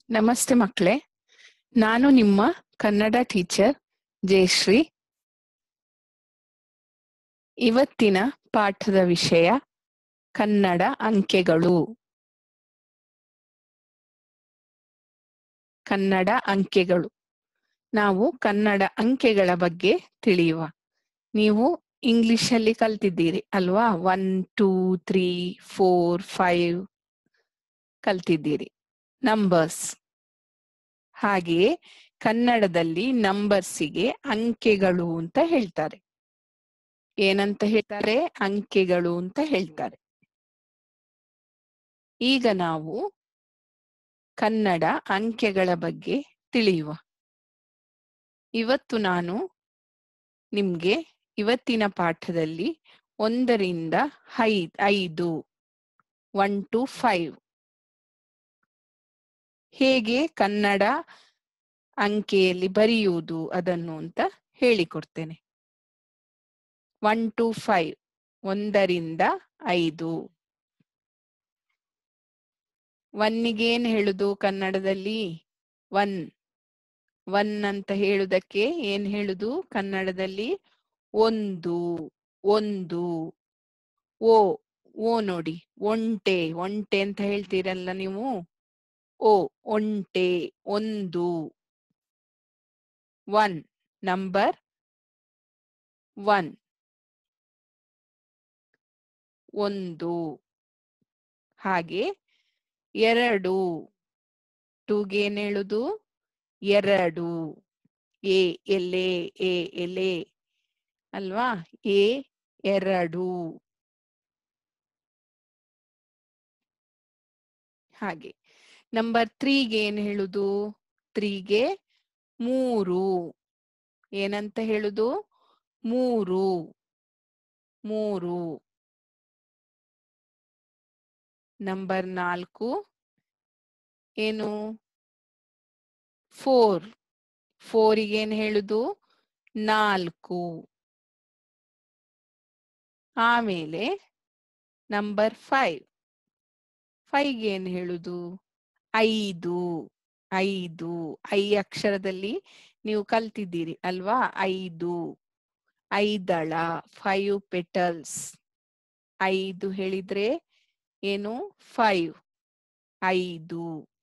ನಮಸ್ತೆ ಮಕ್ಕಳೇ ನಾನು ನಿಮ್ಮ ಕನ್ನಡ ಟೀಚರ್ ಜಯಶ್ರೀ ಇವತ್ತಿನ ಪಾಠದ ವಿಷಯ ಕನ್ನಡ ಅಂಕೆಗಳು ಕನ್ನಡ ಅಂಕೆಗಳು ನಾವು ಕನ್ನಡ ಅಂಕೆಗಳ ಬಗ್ಗೆ ತಿಳಿಯುವ ನೀವು ಇಂಗ್ಲಿಷ್ ಅಲ್ಲಿ ಕಲ್ತಿದ್ದೀರಿ ಅಲ್ವಾ one two three four five ಕಲ್ತಿದ್ದೀರಿ ನಂಬರ್ಸ್ ಹಾಗೆಯೇ ಕನ್ನಡದಲ್ಲಿ ನಂಬರ್ಸಿಗೆ ಅಂಕೆಗಳು ಅಂತ ಹೇಳ್ತಾರೆ ಏನಂತ ಹೇಳ್ತಾರೆ ಅಂಕೆಗಳು ಅಂತ ಹೇಳ್ತಾರೆ ಈಗ ನಾವು ಕನ್ನಡ ಅಂಕೆಗಳ ಬಗ್ಗೆ ತಿಳಿಯುವ ಇವತ್ತು ನಾನು ನಿಮ್ಗೆ ಇವತ್ತಿನ ಪಾಠದಲ್ಲಿ ಒಂದರಿಂದ ಐ ಐದು ಒನ್ ಟು ಫೈವ್ ಹೇಗೆ ಕನ್ನಡ ಅಂಕೆಯಲ್ಲಿ ಬರೆಯುವುದು ಅದನ್ನು ಅಂತ ಹೇಳಿಕೊಡ್ತೇನೆ ಒನ್ ಟು ಫೈವ್ ಒಂದರಿಂದ ಐದು ಒನ್ನಿಗೆ ಏನ್ ಹೇಳುದು ಕನ್ನಡದಲ್ಲಿ ಒನ್ ಒನ್ ಅಂತ ಹೇಳುದಕ್ಕೆ ಏನ್ ಹೇಳುದು ಕನ್ನಡದಲ್ಲಿ ಒಂದು ಒಂದು ಓ ಓ ನೋಡಿ ಒಂಟೆ ಒಂಟೆ ಅಂತ ಹೇಳ್ತೀರಲ್ಲ ನೀವು ಓ ಒಂಟೆ ಒಂದು ಒನ್ ನಂಬರ್ ಒನ್ ಒಂದು ಹಾಗೆ ಎರಡು ಟೂಗೆ ಏನ್ ಹೇಳುದು ಎರಡು ಎ ಎಲೆ ಎ ಎಲೆ ಅಲ್ವಾ ಎ ಎರಡು ಹಾಗೆ ನಂಬರ್ ತ್ರೀಗೆ ಏನ್ ಹೇಳುದು ತ್ರೀಗೆ ಮೂರು ಏನಂತ ಹೇಳುದು ಮೂರು ಮೂರು ನಂಬರ್ ನಾಲ್ಕು ಏನು ಫೋರ್ ಫೋರಿಗೆ ಏನ್ ಹೇಳುದು ನಾಲ್ಕು ಆಮೇಲೆ ನಂಬರ್ ಫೈವ್ ಫೈವ್ಗೆ ಏನ್ ಹೇಳುದು ಐದು ಐದು ಐ ಅಕ್ಷರದಲ್ಲಿ ನೀವು ಕಲ್ತಿದ್ದೀರಿ ಅಲ್ವಾ ಐದು ಐದಳ ಫೈವ್ ಪೆಟಲ್ಸ್ ಐದು ಹೇಳಿದ್ರೆ ಏನು ಫೈವ್ ಐದು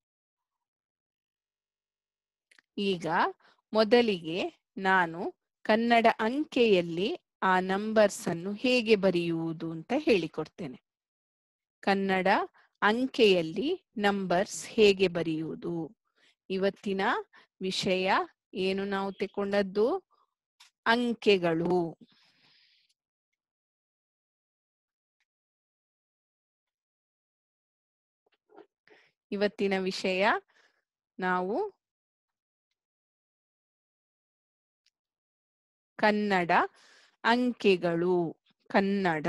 ಈಗ ಮೊದಲಿಗೆ ನಾನು ಕನ್ನಡ ಅಂಕೆಯಲ್ಲಿ ಆ ನಂಬರ್ಸ್ ಅನ್ನು ಹೇಗೆ ಬರೆಯುವುದು ಅಂತ ಹೇಳಿಕೊಡ್ತೇನೆ ಕನ್ನಡ ಅಂಕೆಯಲ್ಲಿ ನಂಬರ್ಸ್ ಹೇಗೆ ಬರೆಯುವುದು ಇವತ್ತಿನ ವಿಷಯ ಏನು ನಾವು ತಕೊಂಡದ್ದು ಅಂಕೆಗಳು ಇವತ್ತಿನ ವಿಷಯ ನಾವು ಕನ್ನಡ ಅಂಕೆಗಳು ಕನ್ನಡ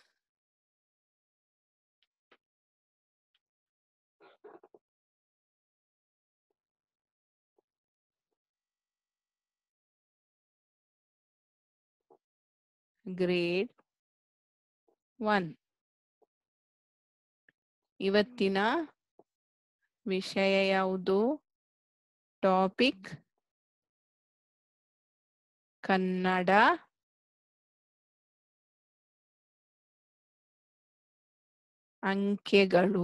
ಗ್ರೇಡ್ ಒನ್ ಇವತ್ತಿನ ವಿಷಯ ಯಾವುದು ಟಾಪಿಕ್ ಕನ್ನಡ ಅಂಕೆಗಳು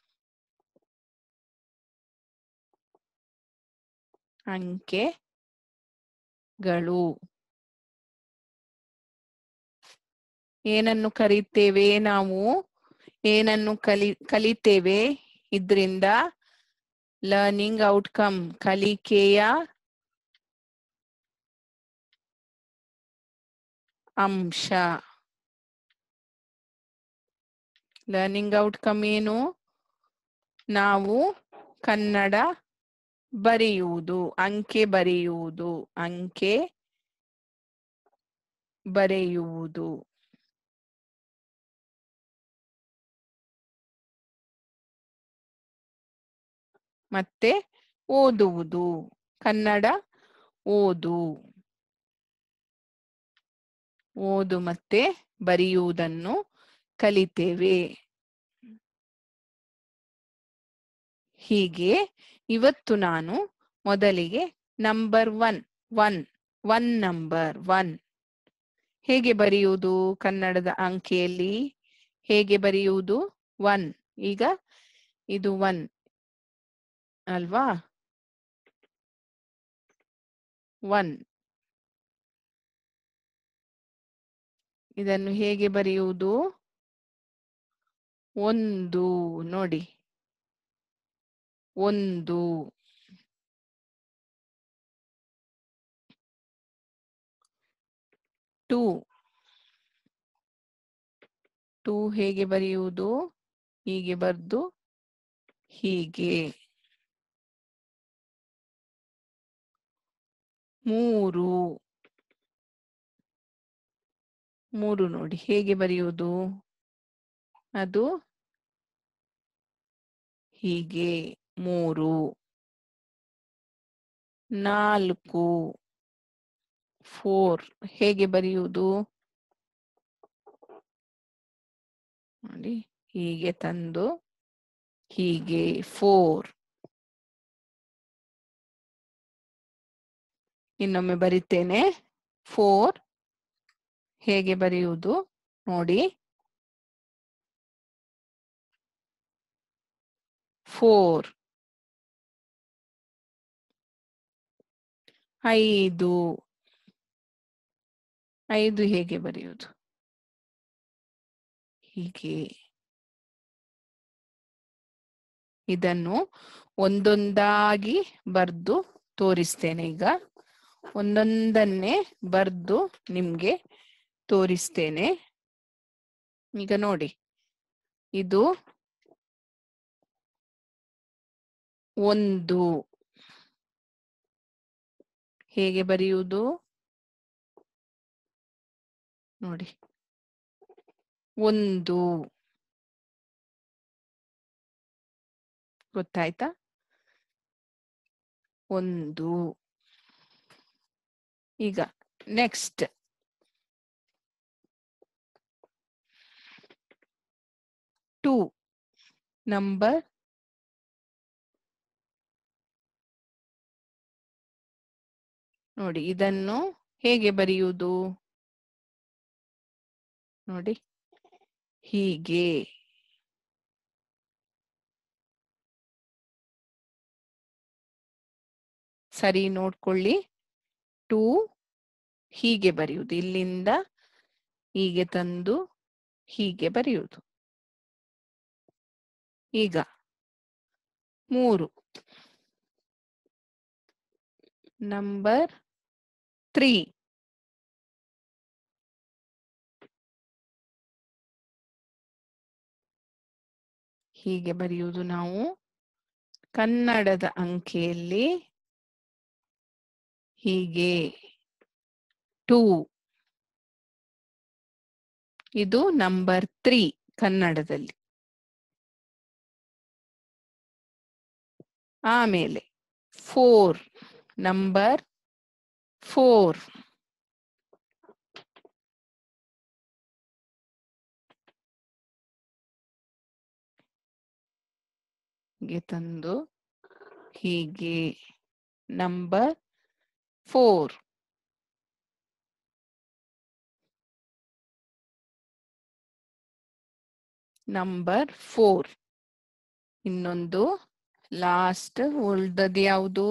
ಅಂಕೆಗಳು ಏನನ್ನು ಕರೀತೇವೆ ನಾವು ಏನನ್ನು ಕಲಿ ಕಲಿತೇವೆ ಇದ್ರಿಂದ ಲರ್ನಿಂಗ್ ಔಟ್ಕಮ್ ಕಲಿಕೆಯ ಅಂಶ ಲರ್ನಿಂಗ್ ಔಟ್ಕಮ್ ಏನು ನಾವು ಕನ್ನಡ ಬರೆಯುವುದು ಅಂಕೆ ಬರೆಯುವುದು ಅಂಕೆ ಬರೆಯುವುದು ಮತ್ತೆ ಓದುವುದು ಕನ್ನಡ ಓದು ಓದು ಮತ್ತೆ ಬರೆಯುವುದನ್ನು ಕಲಿತೇವೆ ಹೀಗೆ ಇವತ್ತು ನಾನು ಮೊದಲಿಗೆ number one one one number one ಹೇಗೆ ಬರೆಯುವುದು ಕನ್ನಡದ ಅಂಕೆಯಲ್ಲಿ ಹೇಗೆ ಬರೆಯುವುದು ಒನ್ ಈಗ ಇದು ಒನ್ ಅಲ್ವಾ ಒನ್ ಇದನ್ನು ಹೇಗೆ ಬರೆಯುವುದು ಒಂದು ನೋಡಿ ಒಂದು ಟೂ ಟೂ ಹೇಗೆ ಬರೆಯುವುದು ಹೀಗೆ ಬರ್ದು ಹೀಗೆ ಮೂರು ಮೂರು ನೋಡಿ ಹೇಗೆ ಬರೆಯುವುದು ಅದು ಹೀಗೆ ಮೂರು ನಾಲ್ಕು ಫೋರ್ ಹೇಗೆ ಬರೆಯುವುದು ನೋಡಿ ಹೀಗೆ ತಂದು ಹೀಗೆ ಫೋರ್ ಇನ್ನೊಮ್ಮೆ ಬರಿತೇನೆ ಫೋರ್ ಹೇಗೆ ಬರೆಯುವುದು ನೋಡಿ ಫೋರ್ ಐದು ಐದು ಹೇಗೆ ಬರೆಯುವುದು ಹೀಗೆ ಇದನ್ನು ಒಂದೊಂದಾಗಿ ಬರ್ದು ತೋರಿಸ್ತೇನೆ ಈಗ ಒಂದೊಂದನ್ನೇ ಬರ್ದು ನಿಮ್ಗೆ ತೋರಿಸ್ತೇನೆ ಈಗ ನೋಡಿ ಇದು ಒಂದು ಹೇಗೆ ಬರೆಯುವುದು ನೋಡಿ ಒಂದು ಗೊತ್ತಾಯ್ತಾ ಒಂದು ಈಗ ನೆಕ್ಸ್ಟ್ ಟೂ ನಂಬರ್ ನೋಡಿ ಇದನ್ನು ಹೇಗೆ ಬರೆಯುವುದು ನೋಡಿ ಹೀಗೆ ಸರಿ ನೋಡ್ಕೊಳ್ಳಿ ಟೂ ಹೀಗೆ ಬರೆಯುವುದು ಇಲ್ಲಿಂದ ಹೀಗೆ ತಂದು ಹೀಗೆ ಬರೆಯುವುದು ಈಗ ಮೂರು ನಂಬರ್ ತ್ರೀ ಹೀಗೆ ಬರೆಯುವುದು ನಾವು ಕನ್ನಡದ ಅಂಕೆಯಲ್ಲಿ ಹೀಗೆ ಟೂ ಇದು ನಂಬರ್ ತ್ರೀ ಕನ್ನಡದಲ್ಲಿ ಆಮೇಲೆ ಫೋರ್ ನಂಬರ್ ಫೋರ್ ಹೀಗೆ ತಂದು ಹೀಗೆ ನಂಬರ್ ಫೋರ್ ನಂಬರ್ ಫೋರ್ ಇನ್ನೊಂದು ಲಾಸ್ಟ್ ಉಳ್ದದ್ದು ಯಾವುದು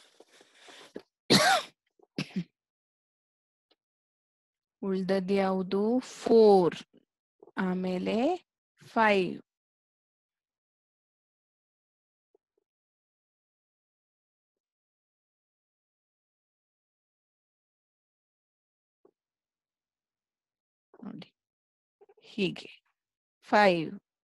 ಉಳ್ದದ್ದು ಯಾವುದು ಫೋರ್ ಆಮೇಲೆ ಫೈವ್ ನೋಡಿ ಹೀಗೆ ಫೈವ್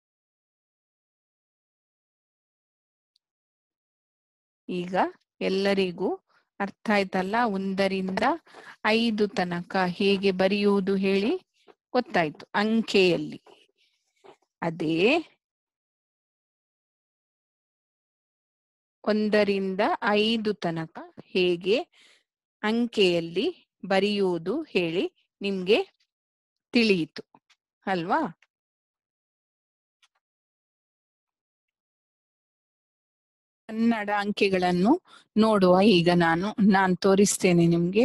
ಈಗ ಎಲ್ಲರಿಗೂ ಅರ್ಥ ಆಯ್ತಲ್ಲ ಒಂದರಿಂದ ಐದು ತನಕ ಹೇಗೆ ಬರೆಯುವುದು ಹೇಳಿ ಗೊತ್ತಾಯ್ತು ಅಂಕೆಯಲ್ಲಿ ಅದೇ ಒಂದರಿಂದ ಐದು ತನಕ ಹೇಗೆ ಅಂಕೆಯಲ್ಲಿ ಬರೆಯುವುದು ಹೇಳಿ ನಿಮ್ಗೆ ತಿಳಿಯಿತು ಅಲ್ವಾ ಕನ್ನಡ ಅಂಕೆಗಳನ್ನು ನೋಡುವ ಈಗ ನಾನು ನಾನು ತೋರಿಸ್ತೇನೆ ನಿಮ್ಗೆ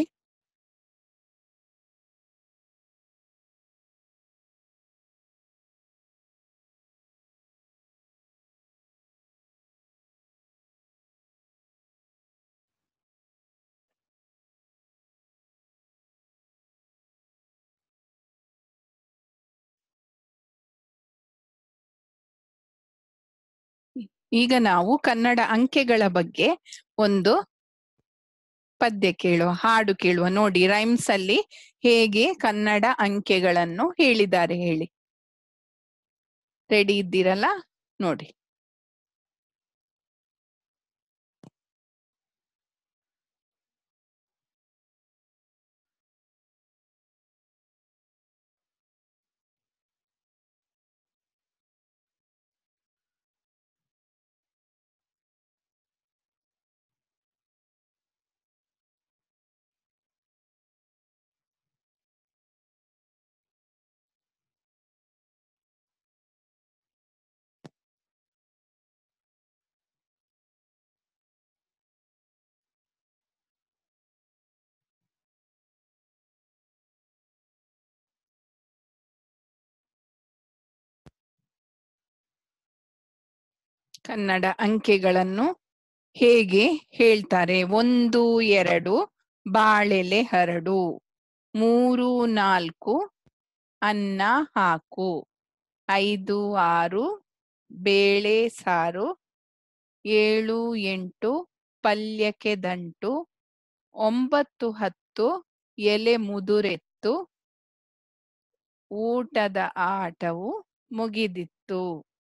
ಈಗ ನಾವು ಕನ್ನಡ ಅಂಕೆಗಳ ಬಗ್ಗೆ ಒಂದು ಪದ್ಯ ಕೇಳುವ ಹಾಡು ಕೇಳುವ ನೋಡಿ ರೈಮ್ಸ್ ಅಲ್ಲಿ ಹೇಗೆ ಕನ್ನಡ ಅಂಕೆಗಳನ್ನು ಹೇಳಿದ್ದಾರೆ ಹೇಳಿ ರೆಡಿ ಇದ್ದೀರಲ್ಲ ನೋಡಿ ಕನ್ನಡ ಅಂಕೆಗಳನ್ನು ಹೇಗೆ ಹೇಳ್ತಾರೆ ಒಂದು ಎರಡು ಬಾಳೆಲೆ ಹರಡು ಮೂರು ನಾಲ್ಕು ಅನ್ನ ಹಾಕು ಐದು ಆರು ಬೇಳೆ ಸಾರು ಏಳು ಎಂಟು ಪಲ್ಯಕ್ಕೆ ದಂಟು ಒಂಬತ್ತು ಹತ್ತು ಎಲೆ ಮುದುರೆತ್ತು ಊಟದ ಆಟವು ಮುಗಿದಿತ್ತು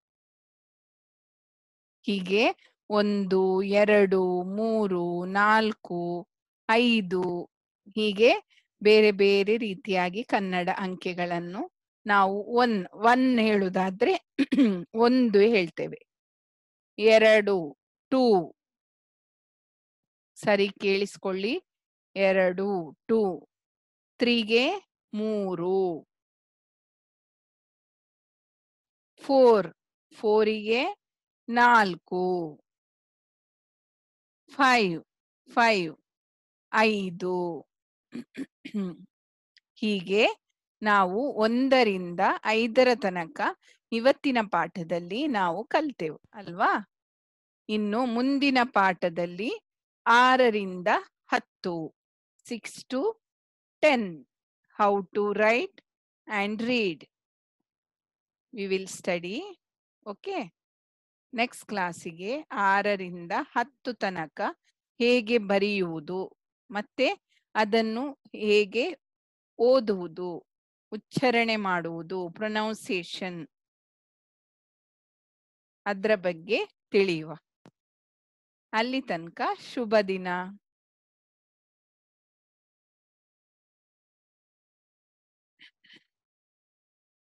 ಹೀಗೆ ಒಂದು ಎರಡು ಮೂರು ನಾಲ್ಕು ಐದು ಹೀಗೆ ಬೇರೆ ಬೇರೆ ರೀತಿಯಾಗಿ ಕನ್ನಡ ಅಂಕೆಗಳನ್ನು ನಾವು ಒನ್ ಒನ್ ಹೇಳುದಾದ್ರೆ ಒಂದು ಹೇಳ್ತೇವೆ ಎರಡು ಟೂ ಸರಿ ಕೇಳಿಸ್ಕೊಳ್ಳಿ ಎರಡು ಟೂ ತ್ರೀಗೆ ಮೂರು ಫೋರ್ ಫೋರಿಗೆ ನಾಲ್ಕು ಫೈವ್ ಫೈವ್ ಐದು ಹೀಗೆ ನಾವು ಒಂದರಿಂದ ಐದರ ತನಕ ಇವತ್ತಿನ ಪಾಠದಲ್ಲಿ ನಾವು ಕಲ್ತೆವು ಅಲ್ವಾ ಇನ್ನು ಮುಂದಿನ ಪಾಠದಲ್ಲಿ ಆರರಿಂದ ಹತ್ತು six to ten how to write and read we will study okay next ಕ್ಲಾಸಿಗೆ ಆರರಿಂದ ಹತ್ತು ತನಕ ಹೇಗೆ ಬರೆಯುವುದು ಮತ್ತೆ ಅದನ್ನು ಹೇಗೆ ಓದುವುದು ಉಚ್ಚಾರಣೆ ಮಾಡುವುದು ಪ್ರೊನೌನ್ಸಿಯೇಷನ್ ಅದ್ರ ಬಗ್ಗೆ ತಿಳಿಯುವ ಅಲ್ಲಿ ತನಕ ಶುಭ ದಿನ